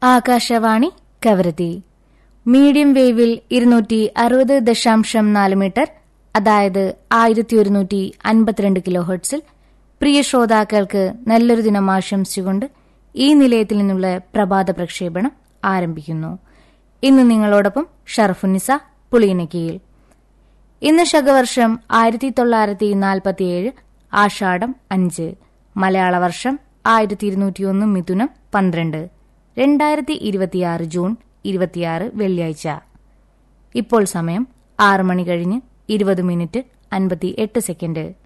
Akashvani Kavaratti medium വേവിൽ ഇരുന്നൂറ്റി അറുപത് ദശാംശം നാല് മീറ്റർ അതായത് ആയിരത്തി ഒരുന്നൂറ്റി അൻപത്തിരണ്ട് കിലോ ഹെർട്സിൽ പ്രിയ ശ്രോതാക്കൾക്ക് നല്ലൊരു ദിനം ആശംസിച്ചുകൊണ്ട് ഈ നിലയത്തിൽ നിന്നുള്ള പ്രഭാത പ്രക്ഷേപണം ആരംഭിക്കുന്നു ഇന്ന് നിങ്ങളോടൊപ്പം ഷറഫുനിസ പുളിയനക്കിയിൽ ഇന്ന് ശകവർഷം ആയിരത്തി തൊള്ളായിരത്തി നാൽപ്പത്തിയേഴ് ആഷാഢം അഞ്ച് മലയാള വർഷം ആയിരത്തി ഇരുന്നൂറ്റിയൊന്ന് മിഥുനം പന്ത്രണ്ട് രണ്ടായിരത്തി ഇരുപത്തിയാറ് ജൂൺ ഇരുപത്തിയാറ് വെള്ളിയാഴ്ച ഇപ്പോൾ സമയം ആറ് മണി കഴിഞ്ഞ് ഇരുപത് മിനിറ്റ് അൻപത്തി എട്ട് സെക്കൻഡ്